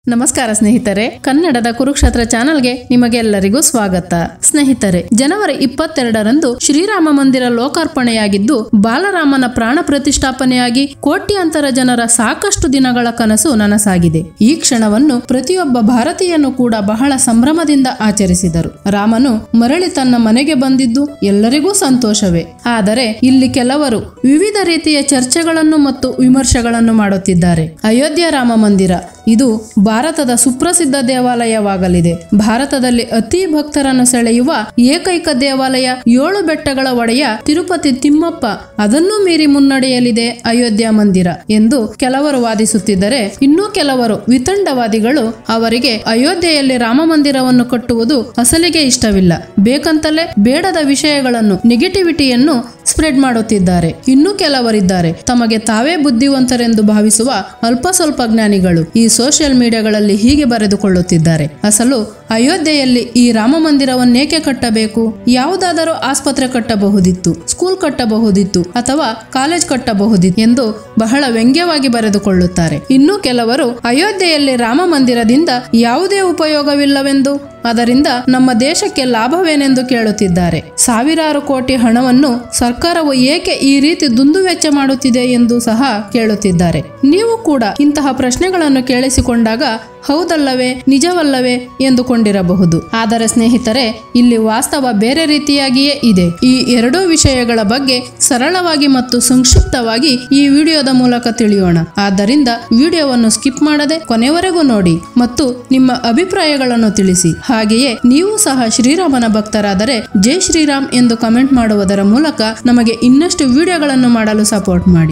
ನಮಸ್ಕಾರ ಸ್ನೇಹಿತರೆ ಕನ್ನಡದ ಕುರುಕ್ಷೇತ್ರ ಚಾನೆಲ್ಗೆ ನಿಮಗೆಲ್ಲರಿಗೂ ಸ್ವಾಗತ ಸ್ನೇಹಿತರೆ ಜನವರಿ ಇಪ್ಪತ್ತೆರಡರಂದು ಶ್ರೀರಾಮ ಮಂದಿರ ಲೋಕಾರ್ಪಣೆಯಾಗಿದ್ದು ಬಾಲರಾಮನ ಪ್ರಾಣ ಪ್ರತಿಷ್ಠಾಪನೆಯಾಗಿ ಕೋಟ್ಯಾಂತರ ಜನರ ಸಾಕಷ್ಟು ದಿನಗಳ ಕನಸು ನನಸಾಗಿದೆ ಈ ಕ್ಷಣವನ್ನು ಪ್ರತಿಯೊಬ್ಬ ಭಾರತೀಯನು ಕೂಡ ಬಹಳ ಸಂಭ್ರಮದಿಂದ ಆಚರಿಸಿದರು ರಾಮನು ಮರಳಿ ತನ್ನ ಮನೆಗೆ ಬಂದಿದ್ದು ಎಲ್ಲರಿಗೂ ಸಂತೋಷವೇ ಆದರೆ ಇಲ್ಲಿ ಕೆಲವರು ವಿವಿಧ ರೀತಿಯ ಚರ್ಚೆಗಳನ್ನು ಮತ್ತು ವಿಮರ್ಶೆಗಳನ್ನು ಮಾಡುತ್ತಿದ್ದಾರೆ ಅಯೋಧ್ಯ ರಾಮ ಮಂದಿರ ಇದು ಭಾರತದ ಸುಪ್ರಸಿದ್ಧ ದೇವಾಲಯವಾಗಲಿದೆ ಭಾರತದಲ್ಲಿ ಅತಿ ಭಕ್ತರನ್ನು ಸೆಳೆಯುವ ಏಕೈಕ ದೇವಾಲಯ ಏಳು ಬೆಟ್ಟಗಳ ಒಡೆಯ ತಿರುಪತಿ ತಿಮ್ಮಪ್ಪ ಅದನ್ನು ಮೀರಿ ಮುನ್ನಡೆಯಲಿದೆ ಅಯೋಧ್ಯ ಮಂದಿರ ಎಂದು ಕೆಲವರು ವಾದಿಸುತ್ತಿದ್ದರೆ ಇನ್ನೂ ಕೆಲವರು ವಿತಂಡವಾದಿಗಳು ಅವರಿಗೆ ಅಯೋಧ್ಯೆಯಲ್ಲಿ ರಾಮ ಮಂದಿರವನ್ನು ಕಟ್ಟುವುದು ಅಸಲಿಗೆ ಇಷ್ಟವಿಲ್ಲ ಬೇಕಂತಲೇ ಬೇಡದ ವಿಷಯಗಳನ್ನು ನೆಗೆಟಿವಿಟಿಯನ್ನು ಸ್ಪ್ರೆಡ್ ಮಾಡುತ್ತಿದ್ದಾರೆ ಇನ್ನೂ ಕೆಲವರಿದ್ದಾರೆ ತಮಗೆ ತಾವೇ ಬುದ್ಧಿವಂತರೆಂದು ಭಾವಿಸುವ ಅಲ್ಪ ಸ್ವಲ್ಪ ಜ್ಞಾನಿಗಳು ಈ ಸೋಷಿಯಲ್ ಮೀಡಿಯಾಗಳಲ್ಲಿ ಹೀಗೆ ಬರೆದುಕೊಳ್ಳುತ್ತಿದ್ದಾರೆ ಅಸಲು ಅಯೋಧ್ಯೆಯಲ್ಲಿ ಈ ರಾಮ ಮಂದಿರವನ್ನೇಕೆ ಕಟ್ಟಬೇಕು ಯಾವುದಾದರೂ ಆಸ್ಪತ್ರೆ ಕಟ್ಟಬಹುದಿತ್ತು ಸ್ಕೂಲ್ ಕಟ್ಟಬಹುದಿತ್ತು ಅಥವಾ ಕಾಲೇಜ್ ಕಟ್ಟಬಹುದಿತ್ತು ಎಂದು ಬಹಳ ವ್ಯಂಗ್ಯವಾಗಿ ಬರೆದುಕೊಳ್ಳುತ್ತಾರೆ ಇನ್ನು ಕೆಲವರು ಅಯೋಧ್ಯೆಯಲ್ಲಿ ರಾಮ ಮಂದಿರದಿಂದ ಯಾವುದೇ ಉಪಯೋಗವಿಲ್ಲವೆಂದು ಅದರಿಂದ ನಮ್ಮ ದೇಶಕ್ಕೆ ಲಾಭವೇನೆಂದು ಕೇಳುತ್ತಿದ್ದಾರೆ ಸಾವಿರಾರು ಕೋಟಿ ಹಣವನ್ನು ಸರ್ಕಾರವು ಏಕೆ ಈ ರೀತಿ ದುಂದುವೆಚ್ಚ ಮಾಡುತ್ತಿದೆ ಎಂದು ಸಹ ಕೇಳುತ್ತಿದ್ದಾರೆ ನೀವು ಕೂಡ ಇಂತಹ ಪ್ರಶ್ನೆಗಳನ್ನು ಕೇಳಿಸಿಕೊಂಡಾಗ ಹೌದಲ್ಲವೇ ನಿಜವಲ್ಲವೇ ಎಂದುಕೊಂಡಿರಬಹುದು ಆದರೆ ಸ್ನೇಹಿತರೆ ಇಲ್ಲಿ ವಾಸ್ತವ ಬೇರೆ ರೀತಿಯಾಗಿಯೇ ಇದೆ ಈ ಎರಡೂ ವಿಷಯಗಳ ಬಗ್ಗೆ ಸರಳವಾಗಿ ಮತ್ತು ಸಂಕ್ಷಿಪ್ತವಾಗಿ ಈ ವಿಡಿಯೋದ ಮೂಲಕ ತಿಳಿಯೋಣ ಆದ್ದರಿಂದ ವಿಡಿಯೋವನ್ನು ಸ್ಕಿಪ್ ಮಾಡದೆ ಕೊನೆವರೆಗೂ ನೋಡಿ ಮತ್ತು ನಿಮ್ಮ ಅಭಿಪ್ರಾಯಗಳನ್ನು ತಿಳಿಸಿ ಹಾಗೆಯೇ ನೀವು ಸಹ ಶ್ರೀರಾಮನ ಭಕ್ತರಾದರೆ ಜೈ ಶ್ರೀರಾಮ್ ಎಂದು ಕಮೆಂಟ್ ಮಾಡುವುದರ ಮೂಲಕ ನಮಗೆ ಇನ್ನಷ್ಟು ವಿಡಿಯೋಗಳನ್ನು ಮಾಡಲು ಸಪೋರ್ಟ್ ಮಾಡಿ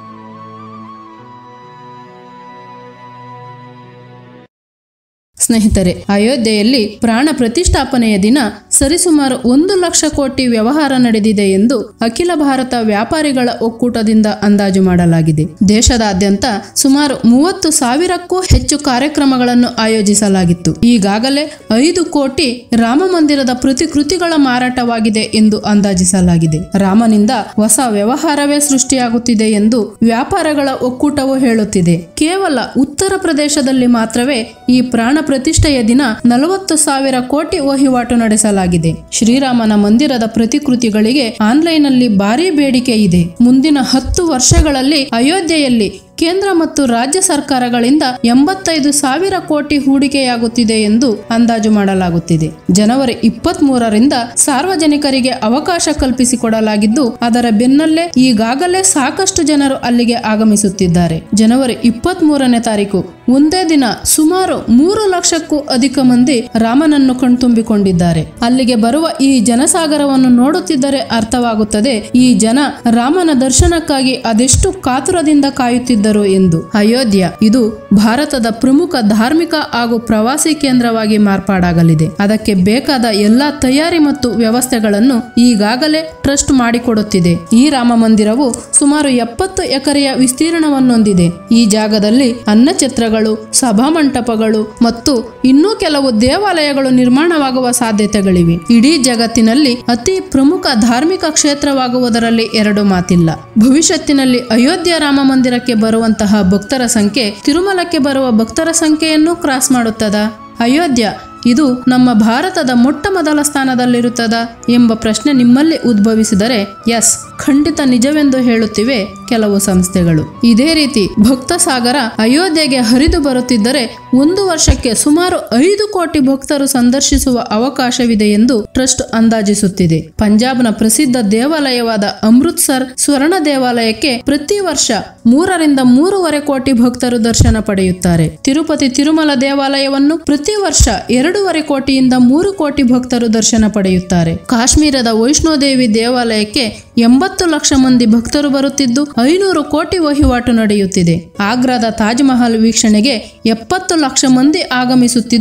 ಸ್ನೇಹಿತರೆ ಅಯೋಧ್ಯೆಯಲ್ಲಿ ಪ್ರಾಣ ಪ್ರತಿಷ್ಠಾಪನೆಯ ದಿನ ಸರಿಸುಮಾರು ಒಂದು ಲಕ್ಷ ಕೋಟಿ ವ್ಯವಹಾರ ನಡೆದಿದೆ ಎಂದು ಅಖಿಲ ಭಾರತ ವ್ಯಾಪಾರಿಗಳ ಒಕ್ಕೂಟದಿಂದ ಅಂದಾಜು ಮಾಡಲಾಗಿದೆ ದೇಶದಾದ್ಯಂತ ಸುಮಾರು ಮೂವತ್ತು ಸಾವಿರಕ್ಕೂ ಹೆಚ್ಚು ಕಾರ್ಯಕ್ರಮಗಳನ್ನು ಆಯೋಜಿಸಲಾಗಿತ್ತು ಈಗಾಗಲೇ ಐದು ಕೋಟಿ ರಾಮ ಮಂದಿರದ ಪ್ರತಿಕೃತಿಗಳ ಮಾರಾಟವಾಗಿದೆ ಎಂದು ಅಂದಾಜಿಸಲಾಗಿದೆ ರಾಮನಿಂದ ಹೊಸ ವ್ಯವಹಾರವೇ ಸೃಷ್ಟಿಯಾಗುತ್ತಿದೆ ಎಂದು ವ್ಯಾಪಾರಗಳ ಒಕ್ಕೂಟವು ಹೇಳುತ್ತಿದೆ ಕೇವಲ ಉತ್ತರ ಪ್ರದೇಶದಲ್ಲಿ ಮಾತ್ರವೇ ಈ ಪ್ರಾಣ ಪ್ರತಿಷ್ಠೆಯ ದಿನ ನಲವತ್ತು ಸಾವಿರ ಕೋಟಿ ವಹಿವಾಟು ನಡೆಸಲಾಗಿದೆ ಶ್ರೀರಾಮನ ಮಂದಿರದ ಪ್ರತಿಕೃತಿಗಳಿಗೆ ಆನ್ಲೈನ್ನಲ್ಲಿ ಭಾರೀ ಬೇಡಿಕೆ ಇದೆ ಮುಂದಿನ ಹತ್ತು ವರ್ಷಗಳಲ್ಲಿ ಅಯೋಧ್ಯೆಯಲ್ಲಿ ಕೇಂದ್ರ ಮತ್ತು ರಾಜ್ಯ ಸರ್ಕಾರಗಳಿಂದ ಎಂಬತ್ತೈದು ಸಾವಿರ ಕೋಟಿ ಹೂಡಿಕೆಯಾಗುತ್ತಿದೆ ಎಂದು ಅಂದಾಜು ಮಾಡಲಾಗುತ್ತಿದೆ ಜನವರಿ ಇಪ್ಪತ್ತ್ ಮೂರರಿಂದ ಸಾರ್ವಜನಿಕರಿಗೆ ಅವಕಾಶ ಕಲ್ಪಿಸಿಕೊಡಲಾಗಿದ್ದು ಅದರ ಬೆನ್ನಲ್ಲೇ ಈಗಾಗಲೇ ಸಾಕಷ್ಟು ಜನರು ಅಲ್ಲಿಗೆ ಆಗಮಿಸುತ್ತಿದ್ದಾರೆ ಜನವರಿ ಇಪ್ಪತ್ತ್ ಮೂರನೇ ತಾರೀಕು ಒಂದೇ ದಿನ ಸುಮಾರು ಮೂರು ಲಕ್ಷಕ್ಕೂ ಅಧಿಕ ಮಂದಿ ರಾಮನನ್ನು ಕಣ್ತುಂಬಿಕೊಂಡಿದ್ದಾರೆ ಅಲ್ಲಿಗೆ ಬರುವ ಈ ಜನಸಾಗರವನ್ನು ನೋಡುತ್ತಿದ್ದರೆ ಅರ್ಥವಾಗುತ್ತದೆ ಈ ಜನ ರಾಮನ ದರ್ಶನಕ್ಕಾಗಿ ಅದೆಷ್ಟು ಕಾತುರದಿಂದ ಕಾಯುತ್ತಿದ್ದರು ಎಂದು ಅಯೋಧ್ಯ ಇದು ಭಾರತದ ಪ್ರಮುಖ ಧಾರ್ಮಿಕ ಹಾಗೂ ಪ್ರವಾಸಿ ಕೇಂದ್ರವಾಗಿ ಮಾರ್ಪಾಡಾಗಲಿದೆ ಅದಕ್ಕೆ ಬೇಕಾದ ಎಲ್ಲಾ ತಯಾರಿ ಮತ್ತು ವ್ಯವಸ್ಥೆಗಳನ್ನು ಈಗಾಗಲೇ ಟ್ರಸ್ಟ್ ಮಾಡಿಕೊಡುತ್ತಿದೆ ಈ ರಾಮ ಮಂದಿರವು ಸುಮಾರು ಎಪ್ಪತ್ತು ಎಕರೆಯ ವಿಸ್ತೀರ್ಣವನ್ನೊಂದಿದೆ ಈ ಜಾಗದಲ್ಲಿ ಅನ್ನಛತ್ರಗಳು ಸಭಾಮಂಟಪಗಳು ಮತ್ತು ಇನ್ನೂ ಕೆಲವು ದೇವಾಲಯಗಳು ನಿರ್ಮಾಣವಾಗುವ ಸಾಧ್ಯತೆಗಳಿವೆ ಇಡೀ ಜಗತ್ತಿನಲ್ಲಿ ಅತಿ ಪ್ರಮುಖ ಧಾರ್ಮಿಕ ಕ್ಷೇತ್ರವಾಗುವುದರಲ್ಲಿ ಎರಡು ಮಾತಿಲ್ಲ ಭವಿಷ್ಯತ್ತಿನಲ್ಲಿ ಅಯೋಧ್ಯ ರಾಮ ಮಂದಿರಕ್ಕೆ ಬರುವಂತಹ ಭಕ್ತರ ಸಂಖ್ಯೆ ತಿರುಮಲಕ್ಕೆ ಬರುವ ಭಕ್ತರ ಸಂಖ್ಯೆಯನ್ನು ಕ್ರಾಸ್ ಮಾಡುತ್ತದಾ ಅಯೋಧ್ಯ ಇದು ನಮ್ಮ ಭಾರತದ ಮೊಟ್ಟ ಮೊದಲ ಸ್ಥಾನದಲ್ಲಿರುತ್ತದಾ ಎಂಬ ಪ್ರಶ್ನೆ ನಿಮ್ಮಲ್ಲಿ ಉದ್ಭವಿಸಿದರೆ ಎಸ್ ಖಂಡಿತ ನಿಜವೆಂದು ಹೇಳುತ್ತಿವೆ ಕೆಲವು ಸಂಸ್ಥೆಗಳು ಇದೇ ರೀತಿ ಭಕ್ತ ಸಾಗರ ಅಯೋಧ್ಯೆಗೆ ಹರಿದು ಬರುತ್ತಿದ್ದರೆ ಒಂದು ವರ್ಷಕ್ಕೆ ಸುಮಾರು ಐದು ಕೋಟಿ ಭಕ್ತರು ಸಂದರ್ಶಿಸುವ ಅವಕಾಶವಿದೆ ಎಂದು ಟ್ರಸ್ಟ್ ಅಂದಾಜಿಸುತ್ತಿದೆ ಪಂಜಾಬ್ನ ಪ್ರಸಿದ್ಧ ದೇವಾಲಯವಾದ ಅಮೃತ್ಸರ್ ಸ್ವರ್ಣ ದೇವಾಲಯಕ್ಕೆ ಪ್ರತಿ ವರ್ಷ ಮೂರರಿಂದ ಮೂರುವರೆ ಕೋಟಿ ಭಕ್ತರು ದರ್ಶನ ಪಡೆಯುತ್ತಾರೆ ತಿರುಪತಿ ತಿರುಮಲ ದೇವಾಲಯವನ್ನು ಪ್ರತಿ ವರ್ಷ ಎರಡೂವರೆ ಕೋಟಿಯಿಂದ ಮೂರು ಕೋಟಿ ಭಕ್ತರು ದರ್ಶನ ಪಡೆಯುತ್ತಾರೆ ಕಾಶ್ಮೀರದ ವೈಷ್ಣೋದೇವಿ ದೇವಾಲಯಕ್ಕೆ ಎಂಬತ್ತು ಲಕ್ಷ ಮಂದಿ ಭಕ್ತರು ಬರುತ್ತಿದ್ದು ಐನೂರು ಕೋಟಿ ವಹಿವಾಟು ನಡೆಯುತ್ತಿದೆ ಆಗ್ರಾದ ತಾಜ್ ಮಹಲ್ ವೀಕ್ಷಣೆಗೆ ಎಪ್ಪತ್ತು ಲಕ್ಷ ಮಂದಿ ಆಗಮಿಸುತ್ತಿದ್ದು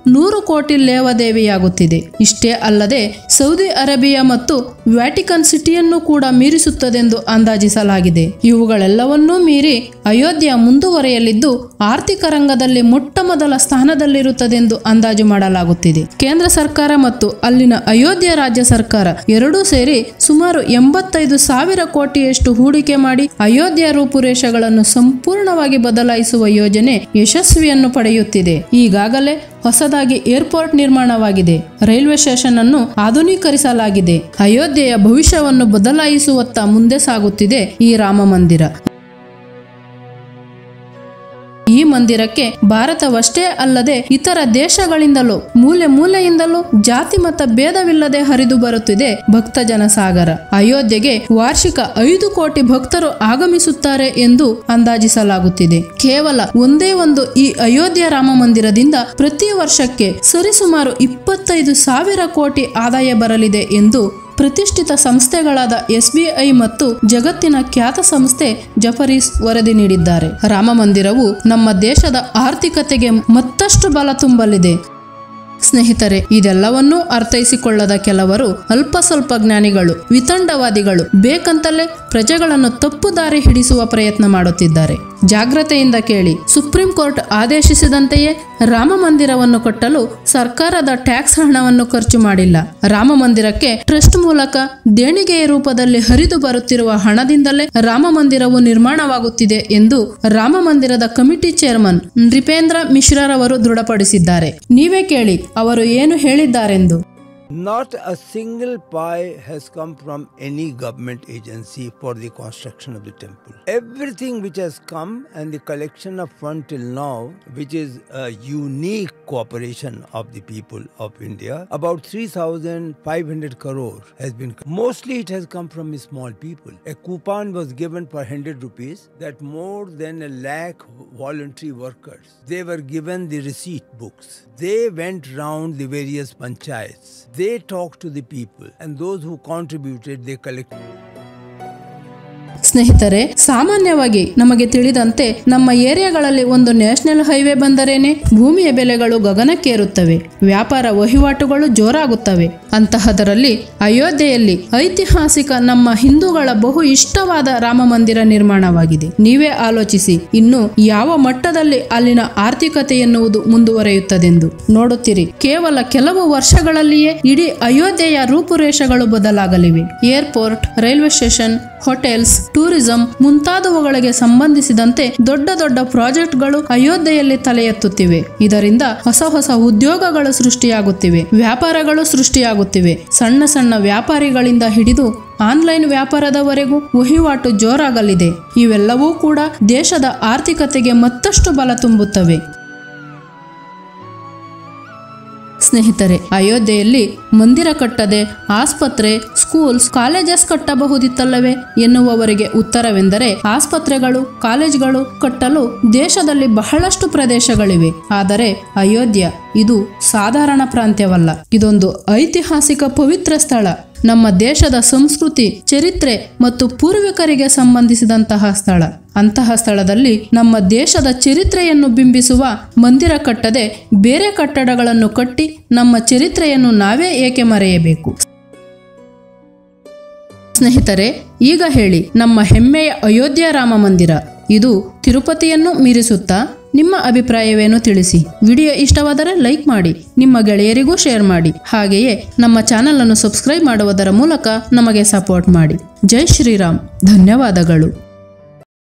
ನೂರು ಕೋಟಿ ಲೇವಾದೇವಿಯಾಗುತ್ತಿದೆ ಇಷ್ಟೇ ಅಲ್ಲದೆ ಸೌದಿ ಅರೇಬಿಯಾ ಮತ್ತು ವ್ಯಾಟಿಕನ್ ಸಿಟಿಯನ್ನು ಕೂಡ ಮೀರಿಸುತ್ತದೆಂದು ಅಂದಾಜಿಸಲಾಗಿದೆ ಇವುಗಳೆಲ್ಲವನ್ನೂ ಮೀರಿ ಅಯೋಧ್ಯ ಮುಂದುವರೆಯಲಿದ್ದು ಆರ್ಥಿಕ ರಂಗದಲ್ಲಿ ಮೊಟ್ಟ ಮೊದಲ ಸ್ಥಾನದಲ್ಲಿರುತ್ತದೆಂದು ಅಂದಾಜು ಮಾಡಲಾಗುತ್ತಿದೆ ಕೇಂದ್ರ ಸರ್ಕಾರ ಮತ್ತು ಅಲ್ಲಿನ ಅಯೋಧ್ಯ ರಾಜ್ಯ ಸರ್ಕಾರ ಎರಡೂ ಸೇರಿ ಸುಮಾರು ಎಂಬತ್ತೈದು ಸಾವಿರ ಕೋಟಿಯಷ್ಟು ಹೂಡಿಕೆ ಮಾಡಿ ಅಯೋಧ್ಯ ರೂಪುರೇಷೆಗಳನ್ನು ಸಂಪೂರ್ಣವಾಗಿ ಬದಲಾಯಿಸುವ ಯೋಜನೆ ಯಶಸ್ವಿಯನ್ನು ಪಡೆಯುತ್ತಿದೆ ಈಗಾಗಲೇ ಹೊಸದಾಗಿ ಏರ್ಪೋರ್ಟ್ ನಿರ್ಮಾಣವಾಗಿದೆ ರೈಲ್ವೆ ಸ್ಟೇಷನ್ ಅನ್ನು ಆಧುನೀಕರಿಸಲಾಗಿದೆ ಅಯೋಧ್ಯೆಯ ಭವಿಷ್ಯವನ್ನು ಬದಲಾಯಿಸುವತ್ತ ಮುಂದೆ ಸಾಗುತ್ತಿದೆ ಈ ರಾಮ ಮಂದಿರ ಈ ಮಂದಿರಕ್ಕೆ ಭಾರತವಷ್ಟೇ ಅಲ್ಲದೆ ಇತರ ದೇಶಗಳಿಂದಲೂ ಮೂಲೆ ಮೂಲೆಯಿಂದಲೂ ಜಾತಿ ಮತ ಭೇದವಿಲ್ಲದೆ ಹರಿದು ಬರುತ್ತಿದೆ ಭಕ್ತ ಜನಸಾಗರ ಅಯೋಧ್ಯೆಗೆ ವಾರ್ಷಿಕ ಐದು ಕೋಟಿ ಭಕ್ತರು ಆಗಮಿಸುತ್ತಾರೆ ಎಂದು ಅಂದಾಜಿಸಲಾಗುತ್ತಿದೆ ಕೇವಲ ಒಂದೇ ಒಂದು ಈ ಅಯೋಧ್ಯ ರಾಮ ಮಂದಿರದಿಂದ ಪ್ರತಿ ವರ್ಷಕ್ಕೆ ಸರಿಸುಮಾರು ಇಪ್ಪತ್ತೈದು ಸಾವಿರ ಕೋಟಿ ಆದಾಯ ಬರಲಿದೆ ಎಂದು ಪ್ರತಿಷ್ಠಿತ ಸಂಸ್ಥೆಗಳಾದ ಎಸ್ಬಿಐ ಮತ್ತು ಜಗತ್ತಿನ ಖ್ಯಾತ ಸಂಸ್ಥೆ ಜಫರೀಸ್ ವರದಿ ನೀಡಿದ್ದಾರೆ ರಾಮ ಮಂದಿರವು ನಮ್ಮ ದೇಶದ ಆರ್ಥಿಕತೆಗೆ ಮತ್ತಷ್ಟು ಬಲ ತುಂಬಲಿದೆ ಸ್ನೇಹಿತರೆ ಇದೆಲ್ಲವನ್ನೂ ಅರ್ಥೈಸಿಕೊಳ್ಳದ ಕೆಲವರು ಅಲ್ಪ ಸ್ವಲ್ಪ ಜ್ಞಾನಿಗಳು ವಿತಂಡವಾದಿಗಳು ಬೇಕಂತಲೇ ಪ್ರಜೆಗಳನ್ನು ತಪ್ಪು ದಾರಿ ಹಿಡಿಸುವ ಪ್ರಯತ್ನ ಮಾಡುತ್ತಿದ್ದಾರೆ ಜಾಗ್ರತೆಯಿಂದ ಕೇಳಿ ಸುಪ್ರೀಂ ಕೋರ್ಟ್ ಆದೇಶಿಸಿದಂತೆಯೇ ರಾಮ ಮಂದಿರವನ್ನು ಕಟ್ಟಲು ಸರ್ಕಾರದ ಟ್ಯಾಕ್ಸ್ ಹಣವನ್ನು ಖರ್ಚು ಮಾಡಿಲ್ಲ ರಾಮ ಮಂದಿರಕ್ಕೆ ಟ್ರಸ್ಟ್ ಮೂಲಕ ದೇಣಿಗೆಯ ರೂಪದಲ್ಲಿ ಹರಿದು ಬರುತ್ತಿರುವ ಹಣದಿಂದಲೇ ರಾಮ ಮಂದಿರವು ನಿರ್ಮಾಣವಾಗುತ್ತಿದೆ ಎಂದು ರಾಮ ಮಂದಿರದ ಕಮಿಟಿ ಚೇರ್ಮನ್ ನೃಪೇಂದ್ರ ಮಿಶ್ರಾರವರು ದೃಢಪಡಿಸಿದ್ದಾರೆ ನೀವೇ ಕೇಳಿ ಅವರು ಏನು ಹೇಳಿದ್ದಾರೆಂದು Not a single pie has come from any government agency for the construction of the temple. Everything which has come and the collection of fund till now, which is a unique cooperation of the people of India, about 3,500 crore has been. Mostly it has come from small people. A coupon was given for 100 rupees that more than a lakh voluntary workers. They were given the receipt books. They went round the various panchayats. They talked to the people and those who contributed, they collected. ಸ್ನೇಹಿತರೆ ಸಾಮಾನ್ಯವಾಗಿ ನಮಗೆ ತಿಳಿದಂತೆ ನಮ್ಮ ಏರಿಯಾಗಳಲ್ಲಿ ಒಂದು national highway ಬಂದರೇನೆ ಭೂಮಿಯ ಬೆಲೆಗಳು ಗಗನಕ್ಕೇರುತ್ತವೆ ವ್ಯಾಪಾರ ವಹಿವಾಟುಗಳು ಜೋರಾಗುತ್ತವೆ ಅಂತಹದರಲ್ಲಿ ಅಯೋಧ್ಯೆಯಲ್ಲಿ ಐತಿಹಾಸಿಕ ನಮ್ಮ ಹಿಂದೂಗಳ ಬಹು ಇಷ್ಟವಾದ ರಾಮ ಮಂದಿರ ನಿರ್ಮಾಣವಾಗಿದೆ ನೀವೇ ಆಲೋಚಿಸಿ ಇನ್ನು ಯಾವ ಮಟ್ಟದಲ್ಲಿ ಅಲ್ಲಿನ ಆರ್ಥಿಕತೆ ಎನ್ನುವುದು ಮುಂದುವರಿಯುತ್ತದೆಂದು ನೋಡುತ್ತೀರಿ ಕೇವಲ ಕೆಲವು ವರ್ಷಗಳಲ್ಲಿಯೇ ಇಡೀ ಅಯೋಧ್ಯೆಯ ರೂಪುರೇಷೆಗಳು ಬದಲಾಗಲಿವೆ airport railway station hotels tourism ಮುಂತಾದವುಗಳಿಗೆ ಸಂಬಂಧಿಸಿದಂತೆ ದೊಡ್ಡ ದೊಡ್ಡ ಪ್ರಾಜೆಕ್ಟ್ಗಳು ಅಯೋಧ್ಯೆಯಲ್ಲಿ ತಲೆ ಎತ್ತುತ್ತಿವೆ ಇದರಿಂದ ಹೊಸ ಹೊಸ ಉದ್ಯೋಗಗಳು ಸೃಷ್ಟಿಯಾಗುತ್ತಿವೆ ವ್ಯಾಪಾರಗಳು ಸೃಷ್ಟಿಯಾಗುತ್ತಿವೆ ಸಣ್ಣ ಸಣ್ಣ ವ್ಯಾಪಾರಿಗಳಿಂದ ಹಿಡಿದು ಆನ್ಲೈನ್ ವ್ಯಾಪಾರದವರೆಗೂ ವಹಿವಾಟು ಜೋರಾಗಲಿದೆ ಇವೆಲ್ಲವೂ ಕೂಡ ದೇಶದ ಆರ್ಥಿಕತೆಗೆ ಮತ್ತಷ್ಟು ಬಲ ತುಂಬುತ್ತವೆ ಸ್ನೇಹಿತರೆ ಅಯೋಧ್ಯೆಯಲ್ಲಿ ಮಂದಿರ ಕಟ್ಟದೆ ಆಸ್ಪತ್ರೆ ಸ್ಕೂಲ್ಸ್ ಕಾಲೇಜಸ್ ಕಟ್ಟಬಹುದಿತ್ತಲ್ಲವೇ ಎನ್ನುವವರಿಗೆ ಉತ್ತರವೆಂದರೆ ಆಸ್ಪತ್ರೆಗಳು ಕಾಲೇಜುಗಳು ಕಟ್ಟಲು ದೇಶದಲ್ಲಿ ಬಹಳಷ್ಟು ಪ್ರದೇಶಗಳಿವೆ ಆದರೆ ಅಯೋಧ್ಯ ಇದು ಸಾಧಾರಣ ಪ್ರಾಂತ್ಯವಲ್ಲ ಇದೊಂದು ಐತಿಹಾಸಿಕ ಪವಿತ್ರ ಸ್ಥಳ ನಮ್ಮ ದೇಶದ ಸಂಸ್ಕೃತಿ ಚರಿತ್ರೆ ಮತ್ತು ಪೂರ್ವಿಕರಿಗೆ ಸಂಬಂಧಿಸಿದಂತಹ ಸ್ಥಳ ಅಂತಹ ಸ್ಥಳದಲ್ಲಿ ನಮ್ಮ ದೇಶದ ಚರಿತ್ರೆಯನ್ನು ಬಿಂಬಿಸುವ ಮಂದಿರ ಕಟ್ಟದೆ ಬೇರೆ ಕಟ್ಟಡಗಳನ್ನು ಕಟ್ಟಿ ನಮ್ಮ ಚರಿತ್ರೆಯನ್ನು ನಾವೇ ಏಕೆ ಮರೆಯಬೇಕು ಸ್ನೇಹಿತರೆ ಈಗ ಹೇಳಿ ನಮ್ಮ ಹೆಮ್ಮೆಯ ಅಯೋಧ್ಯ ರಾಮ ಮಂದಿರ ಇದು ತಿರುಪತಿಯನ್ನು ಮೀರಿಸುತ್ತಾ ನಿಮ್ಮ ಅಭಿಪ್ರಾಯವೇನು ತಿಳಿಸಿ ವಿಡಿಯೋ ಇಷ್ಟವಾದರೆ ಲೈಕ್ ಮಾಡಿ ನಿಮ್ಮ ಗೆಳೆಯರಿಗೂ ಶೇರ್ ಮಾಡಿ ಹಾಗೆಯೇ ನಮ್ಮ ಚಾನಲ್ ಅನ್ನು ಸಬ್ಸ್ಕ್ರೈಬ್ ಮಾಡುವುದರ ಮೂಲಕ ನಮಗೆ ಸಪೋರ್ಟ್ ಮಾಡಿ ಜೈ ಶ್ರೀರಾಮ್ ಧನ್ಯವಾದಗಳು